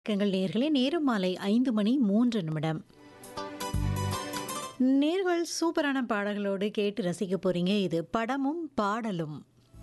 எங்கள் நேர்களே நேரம் மாலை ஐந்து மணி மூன்று நிமிடம் நேர்கள் சூப்பரான பாடல்களோடு கேட்டு ரசிக்க போறீங்க இது படமும் பாடலும்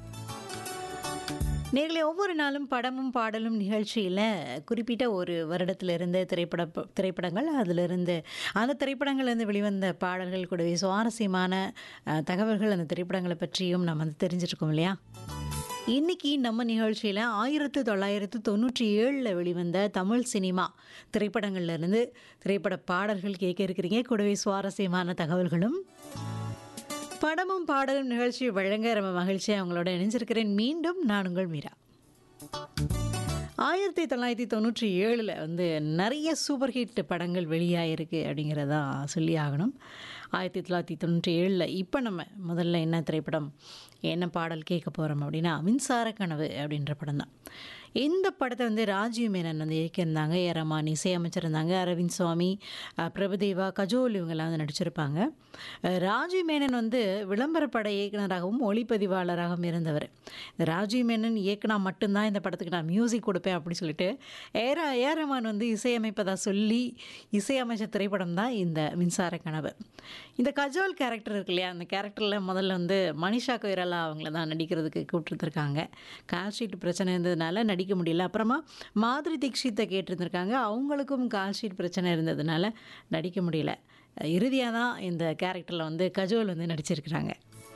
நேர்களே ஒவ்வொரு நாளும் படமும் பாடலும் நிகழ்ச்சியில் குறிப்பிட்ட ஒரு வருடத்திலிருந்து திரைப்பட திரைப்படங்கள் அதிலிருந்து அந்த திரைப்படங்கள்லேருந்து வெளிவந்த பாடல்கள் கூடவே சுவாரஸ்யமான அஹ், தகவல்கள் அந்த திரைப்படங்களை பற்றியும் நம்ம வந்து தெரிஞ்சிட்ருக்கோம் இல்லையா இன்னைக்கு நம்ம நிகழ்ச்சியில் ஆயிரத்து தொள்ளாயிரத்து தொண்ணூற்றி ஏழில் வெளிவந்த தமிழ் சினிமா திரைப்படங்கள்ல இருந்து திரைப்பட பாடல்கள் கேட்க இருக்கிறீங்க கூடவே சுவாரஸ்யமான தகவல்களும் படமும் பாடலும் நிகழ்ச்சி வழங்க ரொம்ப மகிழ்ச்சியாக அவங்களோட இணைஞ்சிருக்கிறேன் மீண்டும் நான் உங்கள் மீரா ஆயிரத்தி தொள்ளாயிரத்தி தொண்ணூற்றி ஏழில் வந்து நிறைய சூப்பர் ஹிட் படங்கள் வெளியாகிருக்கு அப்படிங்கிறதா சொல்லி ஆகணும் ஆயிரத்தி தொள்ளாயிரத்தி தொண்ணூற்றி ஏழில் இப்போ நம்ம முதல்ல என்ன திரைப்படம் என்ன பாடல் கேட்க போகிறோம் அப்படின்னா மின்சார கனவு அப்படின்ற படம் தான் இந்த படத்தை வந்து ராஜீவ் மேனன் வந்து இயக்கியிருந்தாங்க ஏ ரமான் இசையமைச்சிருந்தாங்க அரவிந்த் சுவாமி அஹ், பிரபுதேவா கஜோல் இவங்கெல்லாம் வந்து நடிச்சிருப்பாங்க அஹ், ராஜீவ் மேனன் வந்து விளம்பர பட இயக்குனராகவும் ஒளிப்பதிவாளராகவும் இருந்தவர் இந்த ராஜீவ் மேனன் இயக்குனா மட்டும்தான் இந்த படத்துக்கு நான் மியூசிக் கொடுப்பேன் அப்படின்னு சொல்லிட்டு ஏரா ஏ ரமான் வந்து இசையமைப்பதா சொல்லி இசையமைச்ச திரைப்படம் தான் இந்த மின்சார கனவு இந்த கஜோல் கேரக்டர் இருக்கு இல்லையா அந்த கேரக்டரில் முதல்ல வந்து மனிஷா கொய்ராலா அவங்கள தான் நடிக்கிறதுக்கு கூப்பிட்டுருந்துருக்காங்க கால்ஷீட் பிரச்சனை இருந்ததுனால நடிக்க முடியல அப்புறமா மாதுரி தீக்ஷித்தை கேட்டிருந்திருக்காங்க அவங்களுக்கும் கால்ஷீட் பிரச்சனை இருந்ததுனால நடிக்க முடியல இறுதியாக தான் இந்த கேரக்டரில் வந்து கஜோல் வந்து நடிச்சிருக்கிறாங்க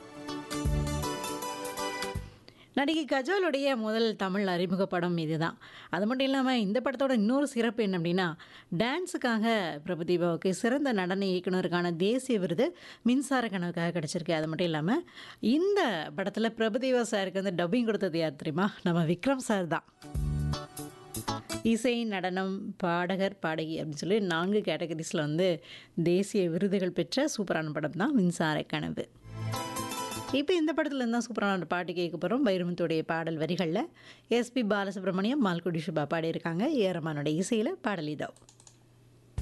நடிகை கஜோலுடைய முதல் தமிழ் அறிமுக படம் இதுதான் அது மட்டும் இல்லாமல் இந்த படத்தோட இன்னொரு சிறப்பு என்ன அப்படின்னா டான்ஸுக்காக பிரபுதீபாவுக்கு சிறந்த நடன இயக்குனருக்கான தேசிய விருது மின்சார கனவுக்காக கிடச்சிருக்கு அது மட்டும் இல்லாமல் இந்த படத்தில் பிரபுதேவா சாருக்கு வந்து டப்பிங் கொடுத்தது யார் தெரியுமா நம்ம விக்ரம் சார் தான் இசை நடனம் பாடகர் பாடகி அப்படின்னு சொல்லி நான்கு கேட்டகரிஸில் வந்து தேசிய விருதுகள் பெற்ற சூப்பரான படம் தான் மின்சார கனவு இப்போ இந்த படத்துல இருந்து தான் சூப்பரான ஒரு பாட்டு கேட்க போகிறோம் வைரமுத்துடைய பாடல் வரிகளில் எஸ்பி பாலசுப்ரமணியம் மால்குடி சுபா பாடியிருக்காங்க ஏரமானோட இசையில் பாடல் இதோ